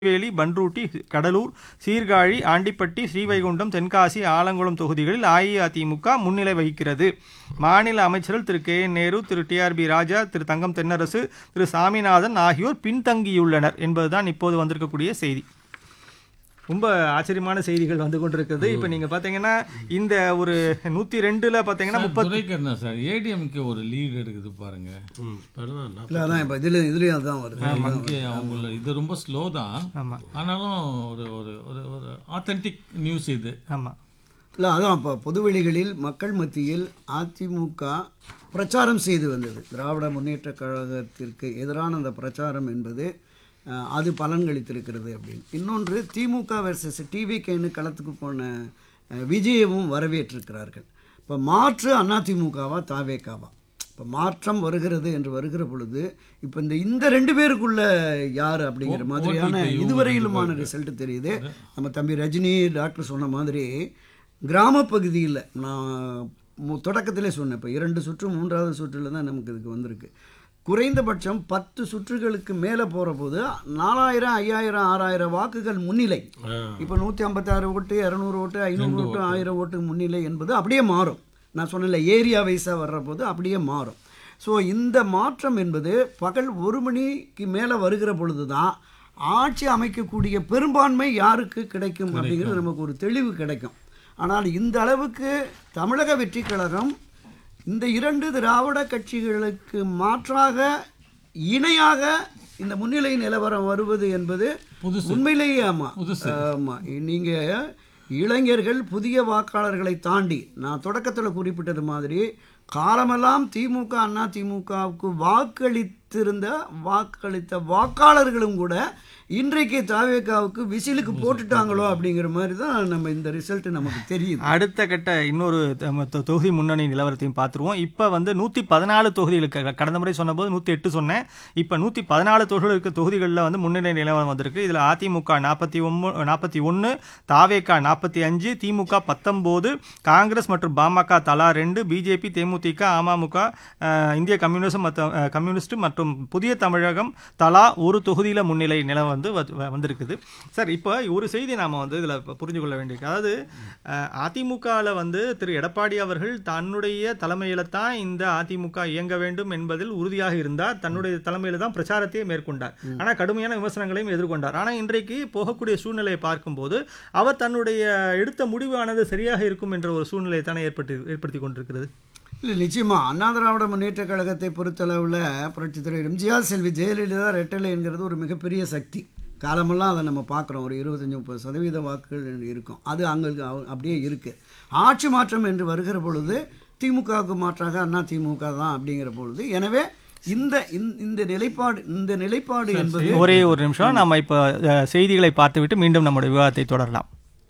வேலி பன்ருட்டி கடலூர் சீர்காழி ஆண்டிப்பட்டி ஸ்ரீவைகுண்டம் தென்காசி ஆலங்குளம் தொகுதிகளில் அஇஅதிமுக முன்னிலை வகிக்கிறது மாநில அமைச்சர்கள் திரு கே என் நேரு திரு டிஆர்பி ராஜா திரு தங்கம் தென்னரசு திரு சாமிநாதன் ஆகியோர் பின்தங்கியுள்ளனர் என்பதுதான் இப்போது வந்திருக்கக்கூடிய செய்தி ரொம்ப ஆச்சரியமான செய்திகள் வந்து கொண்டிருக்குது இப்போ நீங்க பாத்தீங்கன்னா இந்த ஒரு நூத்தி ரெண்டுல பாத்தீங்கன்னா முப்பத்தி துரைக்கண்ணா சார் ஏடிஎம்கே ஒரு லீடு எடுக்குது பாருங்க இல்லை அதான் இப்போ இதில் இதுலேயும் அதுதான் வருது இங்கே அவங்கள இது ரொம்ப ஸ்லோ தான் ஆமா ஆனாலும் ஒரு ஒரு ஒரு ஒரு ஆத்தென்டிக் நியூஸ் இது ஆமா இல்லை அதான் இப்போ பொதுவெளிகளில் மக்கள் மத்தியில் அதிமுக பிரச்சாரம் செய்து வந்தது திராவிட முன்னேற்றக் கழகத்திற்கு எதிரான அந்த பிரச்சாரம் என்பது அஹ், அது பலன்களித்திருக்கிறது அப்படின்னு இன்னொன்று திமுக வெர்சஸ் டிவிகேன்னு களத்துக்கு போன அஹ், விஜயவும் வரவேற்றிருக்கிறார்கள் இப்போ மாற்று அதிமுகவா தாவேக்காவா இப்போ மாற்றம் வருகிறது என்று வருகிற பொழுது இப்போ இந்த இந்த ரெண்டு பேருக்குள்ள யார் அப்படிங்கிற மாதிரியான இதுவரையிலுமான ரிசல்ட் தெரியுது நம்ம தம்பி ரஜினி டாக்டர் சொன்ன மாதிரி கிராமப்பகுதியில் நான் மு- தொடக்கத்திலே சொன்னேன் இப்போ இரண்டு சுற்று மூன்றாவது சுற்றில் தான் நமக்கு இதுக்கு வந்திருக்கு குறைந்தபட்சம் பத்து சுற்றுகளுக்கு மேலே போகிற போது நாலாயிரம் ஐயாயிரம் ஆறாயிரம் வாக்குகள் முன்னிலை இப்போ நூற்றி ஐம்பத்தாறு ஓட்டு இரநூறு ஓட்டு ஐநூறு ஓட்டு ஆயிரம் ஓட்டு முன்னிலை என்பது அப்படியே மாறும் நான் சொன்னல ஏரியா வைஸாக வர்ற போது அப்படியே மாறும் ஸோ இந்த மாற்றம் என்பது பகல் ஒரு மணிக்கு மேலே வருகிற பொழுது தான் ஆட்சி அமைக்கக்கூடிய பெரும்பான்மை யாருக்கு கிடைக்கும் அப்படிங்கிறது நமக்கு ஒரு தெளிவு கிடைக்கும் ஆனால் இந்த அளவுக்கு தமிழக வெற்றி கழகம் இந்த இரண்டு திராவிட கட்சிகளுக்கு மாற்றாக இணையாக இந்த முன்னிலை நிலவரம் வருவது என்பது உண்மையிலேயே ஆமாம் ஆமாம் நீங்கள் இளைஞர்கள் புதிய வாக்காளர்களை தாண்டி நான் தொடக்கத்தில் குறிப்பிட்டது மாதிரி காலமெல்லாம் திமுக அண்ணா திமுகவுக்கு வாக்களித்திருந்த வாக்களித்த வாக்காளர்களும் கூட இன்றைக்கு தாவேக்காவுக்கு விசிலுக்கு போட்டுட்டாங்களோ அப்படிங்கிற மாதிரி தான் நம்ம இந்த ரிசல்ட் நமக்கு தெரியுது அடுத்த கட்ட இன்னொரு தொ- தொ- தொகுதி முன்னணி நிலவரத்தையும் பார்த்துருவோம் இப்போ வந்து நூற்றி பதினாலு தொகுதிகளுக்கு க- கடந்த முறை சொன்னபோது நூற்றி எட்டு சொன்னேன் இப்போ நூற்றி பதினாலு தொகுதிகள் இருக்க தொகுதிகளில் வந்து முன்னணி நிலவரம் வந்திருக்கு இதில் அதிமுக நாற்பத்தி ஒம்பது நாற்பத்தி ஒன்று தாவேகா நாற்பத்தி அஞ்சு திமுக பத்தொம்போது காங்கிரஸ் மற்றும் பாமக தலா ரெண்டு பிஜேபி தேமுதிக அமமுக அஹ், இந்திய கம்யூனிசம் மற்றும் அஹ், கம்யூனிஸ்ட் மற்றும் புதிய தமிழகம் தலா ஒரு தொகுதியில் முன்னிலை நிலம் வந்து வந்து- வ- வந்திருக்குது சார் இப்போ ஒரு செய்தி நாம் வந்து இதில் புரிஞ்சு கொள்ள வேண்டியிருக்கு அதாவது அதிமுகவில் வந்து திரு எடப்பாடி அவர்கள் தன்னுடைய தலைமையில தான் இந்த அதிமுக இயங்க வேண்டும் என்பதில் உறுதியாக இருந்தார் தன்னுடைய தலைமையில தான் பிரச்சாரத்தையே மேற்கொண்டார் ஆனால் கடுமையான விமர்சனங்களையும் எதிர்கொண்டார் ஆனால் இன்றைக்கு போகக்கூடிய சூழ்நிலையை பார்க்கும்போது அவர் தன்னுடைய எடுத்த முடிவானது சரியாக இருக்கும் என்ற ஒரு சூழ்நிலையை தானே ஏற்பட்டு ஏற்படுத்தி கொண்டிருக்கிறது இல்லை நிச்சயமாக அண்ணா திராவிட முன்னேற்ற கழகத்தை பொறுத்தளவில் புரட்சித் தலைவர் எம்ஜிஆர் செல்வி ஜெயலலிதா ரெட்டலைங்கிறது ஒரு மிகப்பெரிய சக்தி காலமெல்லாம் அதை நம்ம பார்க்குறோம் ஒரு இருபத்தஞ்சி முப்பது சதவீத வாக்குகள் இருக்கும் அது அங்கே அப்படியே இருக்குது ஆட்சி மாற்றம் என்று வருகிற பொழுது திமுகவுக்கு மாற்றாக அண்ணா திமுக தான் அப்படிங்கிற பொழுது எனவே இந்த இந்த- இந்த நிலைப்பாடு இந்த நிலைப்பாடு என்பது ஒரே ஒரு நிமிஷம் நம்ம இப்போ அஹ், செய்திகளை பார்த்துவிட்டு மீண்டும் நம்முடைய விவாதத்தை தொடரலாம்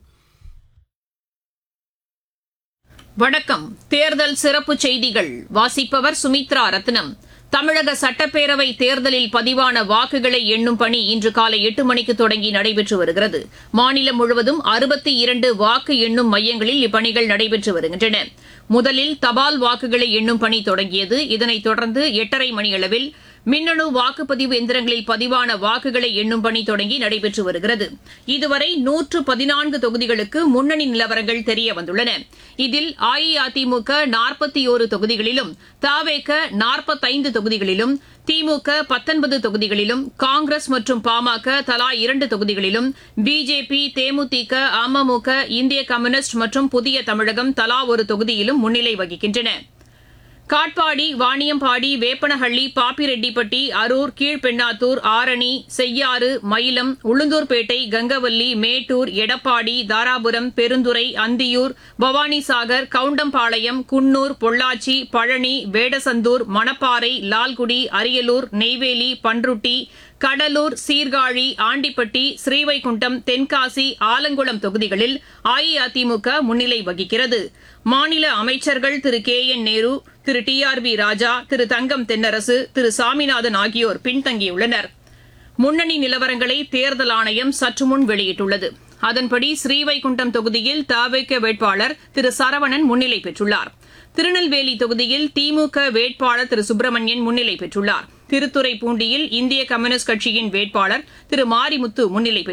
வணக்கம் தேர்தல் சிறப்பு செய்திகள் வாசிப்பவர் சுமித்ரா ரத்னம் தமிழக சட்டப்பேரவை தேர்தலில் பதிவான வாக்குகளை எண்ணும் பணி இன்று காலை எட்டு மணிக்கு தொடங்கி நடைபெற்று வருகிறது மாநிலம் முழுவதும் அறுபத்தி இரண்டு வாக்கு எண்ணும் மையங்களில் இப்பணிகள் நடைபெற்று வருகின்றன முதலில் தபால் வாக்குகளை எண்ணும் பணி தொடங்கியது இதனைத் தொடர்ந்து எட்டரை மணியளவில் மின்னணு வாக்குப்பதிவு எந்திரங்களில் பதிவான வாக்குகளை எண்ணும் பணி தொடங்கி நடைபெற்று வருகிறது இதுவரை நூற்று பதினான்கு தொகுதிகளுக்கு முன்னணி நிலவரங்கள் தெரிய வந்துள்ளன இதில் அஇஅதிமுக நாற்பத்தி ஒரு தொகுதிகளிலும் தாவேக நாற்பத்தைந்து தொகுதிகளிலும் திமுக பத்தொன்பது தொகுதிகளிலும் காங்கிரஸ் மற்றும் பாமக தலா இரண்டு தொகுதிகளிலும் பிஜேபி தேமுதிக அமமுக இந்திய கம்யூனிஸ்ட் மற்றும் புதிய தமிழகம் தலா ஒரு தொகுதியிலும் முன்னிலை வகிக்கின்றன காட்பாடி வாணியம்பாடி வேப்பனஹள்ளி பாப்பிரெட்டிப்பட்டி அரூர் கீழ்பெண்ணாத்தூர் ஆரணி செய்யாறு மயிலம் உளுந்தூர்பேட்டை கங்கவல்லி மேட்டூர் எடப்பாடி தாராபுரம் பெருந்துறை அந்தியூர் பவானிசாகர் கவுண்டம்பாளையம் குன்னூர் பொள்ளாச்சி பழனி வேடசந்தூர் மணப்பாறை லால்குடி அரியலூர் நெய்வேலி பன்ருட்டி கடலூர் சீர்காழி ஆண்டிப்பட்டி ஸ்ரீவைகுண்டம் தென்காசி ஆலங்குளம் தொகுதிகளில் அஇஅதிமுக முன்னிலை வகிக்கிறது மாநில அமைச்சர்கள் திரு கே என் நேரு திரு டி ஆர் பி ராஜா திரு தங்கம் தென்னரசு திரு சாமிநாதன் ஆகியோர் பின்தங்கியுள்ளனர் முன்னணி நிலவரங்களை தேர்தல் ஆணையம் சற்று முன் வெளியிட்டுள்ளது அதன்படி ஸ்ரீவைகுண்டம் தொகுதியில் தவேக வேட்பாளர் திரு சரவணன் முன்னிலை பெற்றுள்ளார் திருநெல்வேலி தொகுதியில் திமுக வேட்பாளர் திரு சுப்பிரமணியன் முன்னிலை பெற்றுள்ளார் திருத்துறைப்பூண்டியில் இந்திய கம்யூனிஸ்ட் கட்சியின் வேட்பாளர் திரு மாரிமுத்து முன்னிலை பெற்றுள்ளார்